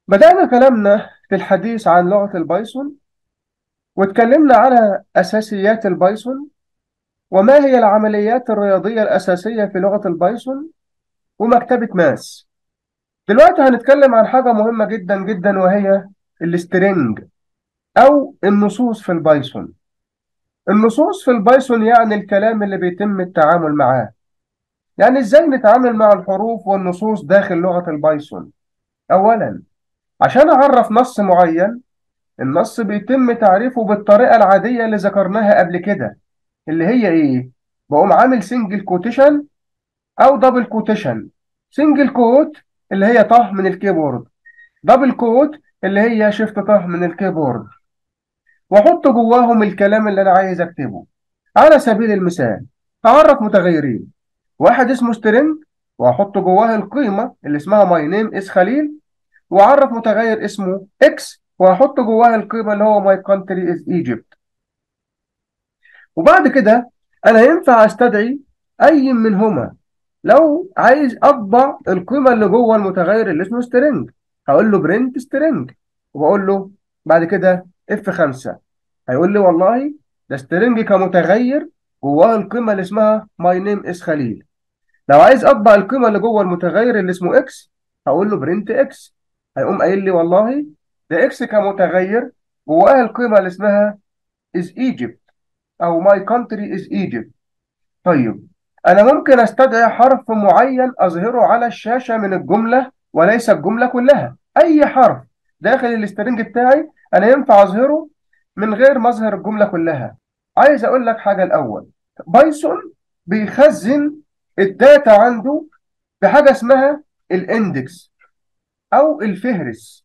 بدأنا كلامنا في الحديث عن لغة البايثون واتكلمنا على أساسيات البايثون وما هي العمليات الرياضية الأساسية في لغة البايثون ومكتبة ماس دلوقتي هنتكلم عن حاجة مهمة جدا جدا وهي السترينج أو النصوص في البايثون النصوص في البايثون يعني الكلام اللي بيتم التعامل معاه يعني إزاي نتعامل مع الحروف والنصوص داخل لغة البايثون أولا عشان أعرف نص معين النص بيتم تعريفه بالطريقة العادية اللي ذكرناها قبل كده اللي هي إيه؟ بقوم عامل سنجل كوتيشن أو دبل كوتيشن سنجل كوت اللي هي طه من الكيبورد دبل كوت اللي هي شيفت طه من الكيبورد واحط جواهم الكلام اللي انا عايز اكتبه على سبيل المثال هعرف متغيرين واحد اسمه سترينج واحط جواه القيمه اللي اسمها ماي نيم اس خليل واعرف متغير اسمه اكس واحط جواه القيمه اللي هو ماي كونتري از ايجيبت وبعد كده انا ينفع استدعي اي منهما لو عايز اطبع القيمه اللي جوه المتغير اللي اسمه سترينج هقول له برنت سترينج وبقول له بعد كده اف 5 هيقول لي والله ده سترينج كمتغير جواه القيمه اللي اسمها ماي نيم اس خليل لو عايز اطبع القيمه اللي جوه المتغير اللي اسمه اكس هقول له برنت اكس هيقوم قايل لي والله ده اكس كمتغير جواه القيمه اللي اسمها از ايجيبت او ماي كونتري از ايجيبت طيب انا ممكن استدعي حرف معين اظهره على الشاشه من الجمله وليس الجمله كلها اي حرف داخل السترنج بتاعي انا ينفع اظهره من غير ما اظهر الجمله كلها عايز اقول لك حاجه الاول بايثون بيخزن الداتا عنده بحاجه اسمها الاندكس او الفهرس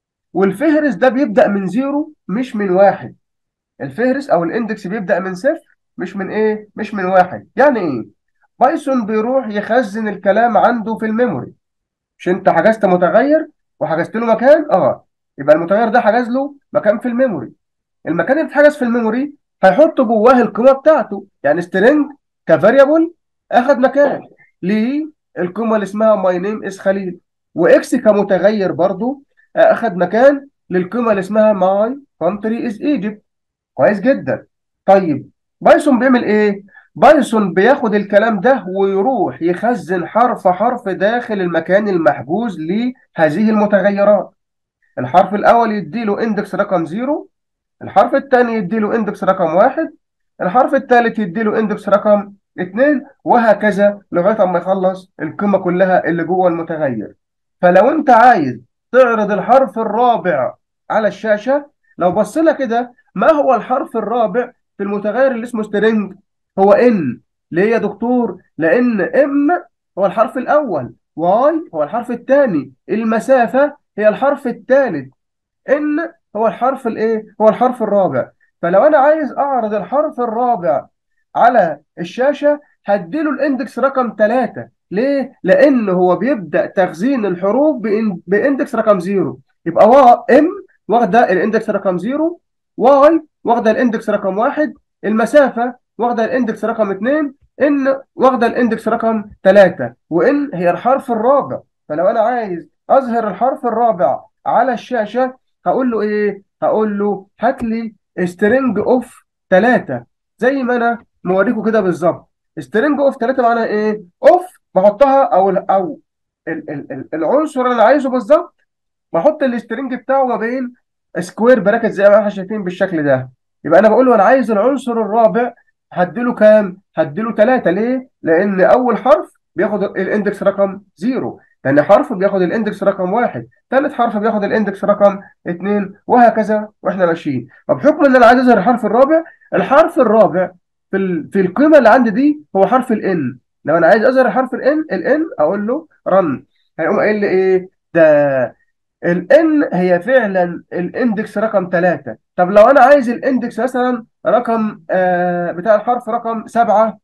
والفهرس ده بيبدا من زيرو مش من واحد الفهرس او الاندكس بيبدا من صفر مش من ايه مش من واحد يعني ايه بايثون بيروح يخزن الكلام عنده في الميموري مش انت حجزت متغير وحجزت له مكان اه يبقى المتغير ده حجز له مكان في الميموري المكان اللي اتحجز في الميموري هيحط جواه القيمه بتاعته يعني سترينج كفاريبل اخد مكان ليه القيمه اللي اسمها ماي نيم اس خليل واكس كمتغير برضو اخد مكان للقيمه اللي اسمها ماي كونتري از ايجيبت كويس جدا طيب بايثون بيعمل ايه بايثون بياخد الكلام ده ويروح يخزن حرف حرف داخل المكان المحجوز لهذه المتغيرات الحرف الاول يديله اندكس رقم زيرو الحرف الثاني يديله اندكس رقم واحد الحرف الثالث يديله اندكس رقم اتنين وهكذا لغايه اما يخلص القيمه كلها اللي جوه المتغير فلو انت عايز تعرض الحرف الرابع على الشاشه لو بصينا كده ما هو الحرف الرابع في المتغير اللي اسمه سترينج هو ان ليه يا دكتور لان ام هو الحرف الاول واي هو الحرف الثاني المسافه هي الحرف الثالث ان هو الحرف الايه هو الحرف الرابع فلو انا عايز اعرض الحرف الرابع على الشاشه هديله الاندكس رقم 3 ليه لان هو بيبدا تخزين الحروف باندكس رقم 0 يبقى وا ام واخده الاندكس رقم 0 واي واخده الاندكس رقم 1 المسافه واخده الاندكس رقم 2 ان واخده الاندكس رقم 3 وان هي الحرف الرابع فلو انا عايز اظهر الحرف الرابع على الشاشه هقول له ايه هقول له هات لي سترينج اوف 3 زي ما انا موريكم كده بالظبط سترينج اوف 3 معناها ايه اوف بحطها او ال او ال ال ال العنصر اللي انا عايزه بالظبط بحط السترينج بتاعه ما بين سكوير براكت زي ما احنا شايفين بالشكل ده يبقى انا بقول له انا عايز العنصر الرابع هديله كام هديله 3 ليه لان اول حرف بياخد الاندكس رقم 0 ثاني حرف بياخد الاندكس رقم 1 ثالث حرف بياخد الاندكس رقم 2 وهكذا واحنا ماشيين فبحكم ان انا عايز اظهر الحرف الرابع الحرف الرابع في ال... في القيمه اللي عندي دي هو حرف الان لو انا عايز اظهر حرف الان الان اقول له رن هيقوم قايل لي ايه ده الان هي فعلا الاندكس رقم 3 طب لو انا عايز الاندكس مثلا رقم آه بتاع الحرف رقم 7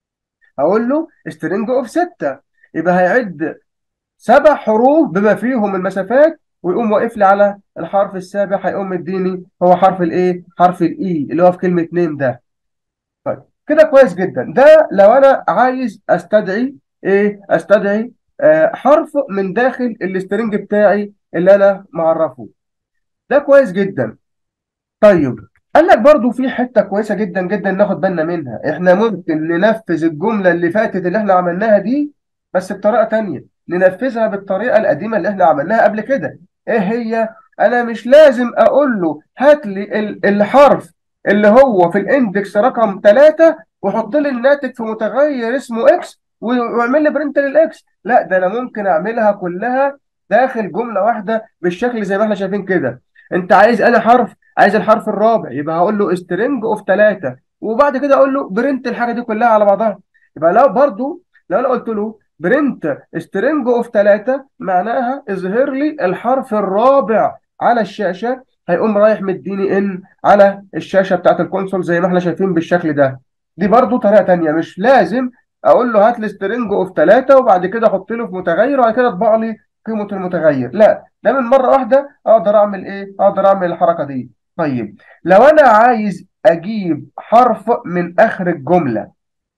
هقول له سترينج اوف 6 يبقى هيعد سبع حروف بما فيهم المسافات ويقوم واقف لي على الحرف السابع هيقوم مديني هو حرف الايه حرف الاي اللي هو في كلمه نيم ده طيب كده كويس جدا ده لو انا عايز استدعي ايه استدعي آه حرف من داخل السترنج بتاعي اللي انا معرفه ده كويس جدا طيب قال لك برضو في حته كويسه جدا جدا ناخد بالنا منها احنا ممكن ننفذ الجمله اللي فاتت اللي احنا عملناها دي بس بطريقه تانية ننفذها بالطريقه القديمه اللي احنا عملناها قبل كده ايه هي انا مش لازم اقول له هات لي ال- الحرف اللي هو في الاندكس رقم 3 وحط لي الناتج في متغير اسمه اكس واعمل لي برنت للاكس لا ده انا ممكن اعملها كلها داخل جمله واحده بالشكل زي ما احنا شايفين كده انت عايز انا حرف عايز الحرف الرابع يبقى هقول له string اوف 3 وبعد كده اقول له برنت الحاجه دي كلها على بعضها يبقى لو برضو لو انا قلت له برنت string اوف 3 معناها اظهر لي الحرف الرابع على الشاشه هيقوم رايح مديني ان على الشاشه بتاعت الكونسول زي ما احنا شايفين بالشكل ده دي برضو طريقه تانية مش لازم اقول له هات لي string اوف 3 وبعد كده احط له في متغير وبعد كده اطبع لي قيمه المتغير لا ده من مره واحده اقدر اعمل ايه اقدر اعمل الحركه دي طيب لو انا عايز اجيب حرف من اخر الجمله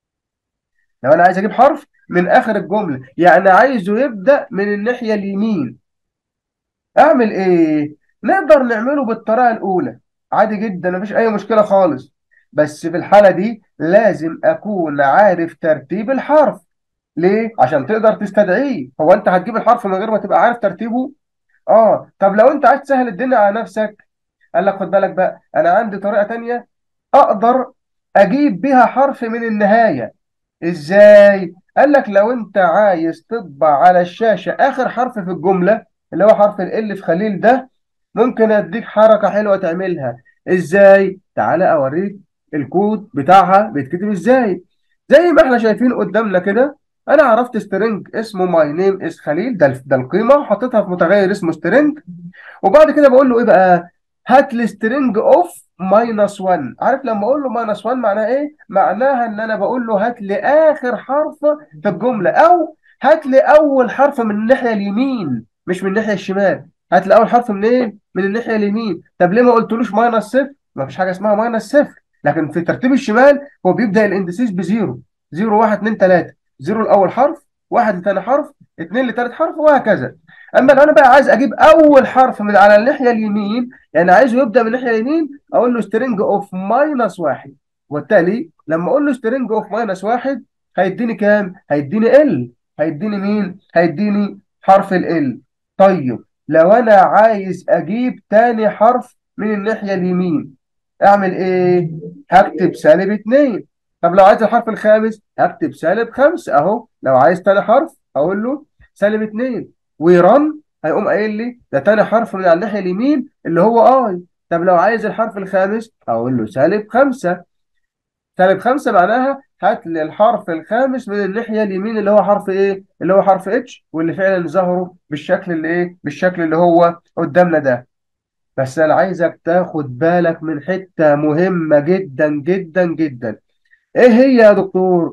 لو انا عايز اجيب حرف من اخر الجمله يعني عايزه يبدا من الناحيه اليمين اعمل ايه نقدر نعمله بالطريقه الاولى عادي جدا مفيش اي مشكله خالص بس في الحاله دي لازم اكون عارف ترتيب الحرف ليه عشان تقدر تستدعيه هو انت هتجيب الحرف من غير ما تبقى عارف ترتيبه اه طب لو انت عايز تسهل الدنيا على نفسك قال لك خد بالك بقى انا عندي طريقه تانية اقدر اجيب بيها حرف من النهايه ازاي قال لك لو انت عايز تطبع على الشاشه اخر حرف في الجمله اللي هو حرف ال في خليل ده ممكن اديك حركه حلوه تعملها ازاي تعالى اوريك الكود بتاعها بيتكتب ازاي زي ما احنا شايفين قدامنا كده انا عرفت سترنج اسمه ماي نيم از خليل ده ده القيمه وحطيتها في متغير اسمه سترنج وبعد كده بقول له ايه بقى هات لي سترينج اوف ماينس 1 عارف لما اقول له ماينس 1 معناها ايه معناها ان انا بقول له هات لي اخر حرف في الجمله او هات لي اول حرف من الناحيه اليمين مش من الناحيه الشمال هات لي اول حرف منين من الناحيه اليمين طب ليه ما قلتلوش ماينس صفر ما فيش حاجه اسمها ماينس صفر لكن في ترتيب الشمال هو بيبدا الاندسيس بزيرو 0 1 2 3 0 الاول حرف 1 لثاني حرف 2 لثالث حرف وهكذا اما لو انا بقى عايز اجيب اول حرف من على الناحيه اليمين يعني عايزه يبدا من الناحيه اليمين اقول له سترينج اوف ماينس واحد وبالتالي لما اقول له سترينج اوف ماينس واحد هيديني كام؟ هيديني ال هيديني مين؟ هيديني حرف ال طيب لو انا عايز اجيب تاني حرف من الناحيه اليمين اعمل ايه؟ هكتب سالب اتنين طب لو عايز الحرف الخامس هكتب سالب خمسة اهو لو عايز تاني حرف اقول له سالب اتنين ويرن هيقوم قايل لي ده تاني حرف من على الناحيه اليمين اللي هو اي طب لو عايز الحرف الخامس اقول له سالب خمسة سالب خمسة معناها هات لي الحرف الخامس من الناحيه اليمين اللي هو حرف ايه اللي هو حرف اتش واللي فعلا ظهره بالشكل اللي ايه بالشكل اللي هو قدامنا ده بس انا عايزك تاخد بالك من حته مهمه جدا جدا جدا ايه هي يا دكتور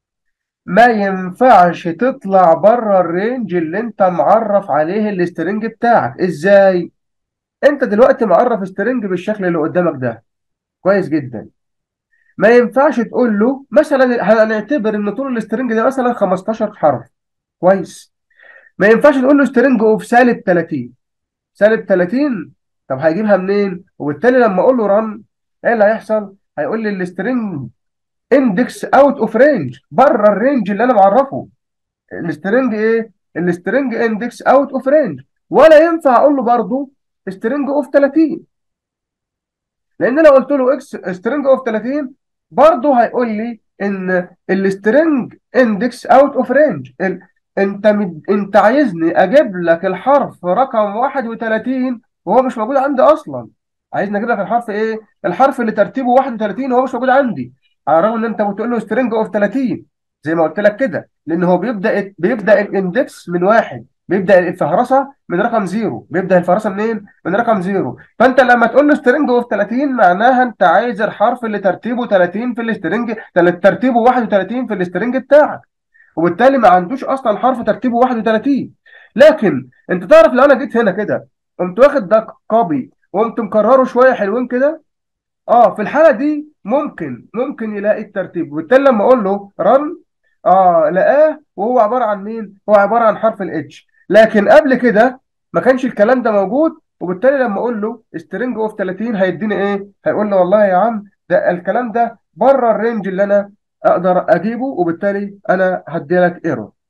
ما ينفعش تطلع بره الرينج اللي انت معرف عليه الاسترنج بتاعك ازاي انت دلوقتي معرف استرنج بالشكل اللي قدامك ده كويس جدا ما ينفعش تقول له مثلا هنعتبر ان طول الاسترنج ده مثلا 15 حرف كويس ما ينفعش تقول له استرنج اوف سالب 30 سالب 30 طب هيجيبها منين وبالتالي لما اقول له رن ايه اللي هيحصل هيقول لي الاسترنج اندكس اوت اوف رينج بره الرينج اللي انا معرفه السترنج ايه السترنج اندكس اوت اوف رينج ولا ينفع اقول له برضه سترنج اوف 30 لان لو قلت له اكس سترنج اوف 30 برضه هيقول لي ان السترنج اندكس اوت اوف رينج انت مد... انت عايزني اجيب لك الحرف رقم 31 وهو مش موجود عندي اصلا عايزني اجيب لك الحرف ايه الحرف اللي ترتيبه 31 وهو مش موجود عندي على الرغم ان انت بتقول له سترنج اوف 30 زي ما قلت لك كده لان هو بيبدا بيبدا الاندكس من واحد بيبدا الفهرسه من رقم زيرو بيبدا الفهرسه منين من رقم زيرو فانت لما تقول له سترنج اوف 30 معناها انت عايز الحرف اللي ترتيبه 30 في الاسترنج ترتيبه 31 في الاسترنج بتاعك وبالتالي ما عندوش اصلا حرف ترتيبه 31 لكن انت تعرف لو انا جيت هنا كده قمت واخد ده كوبي وقمت مكرره شويه حلوين كده اه في الحاله دي ممكن ممكن يلاقي الترتيب وبالتالي لما اقول له رن اه لقاه وهو عباره عن مين هو عباره عن حرف الاتش لكن قبل كده ما كانش الكلام ده موجود وبالتالي لما اقول له سترينج اوف 30 هيديني ايه هيقول لي والله يا عم ده الكلام ده بره الرينج اللي انا اقدر اجيبه وبالتالي انا هدي لك ايرور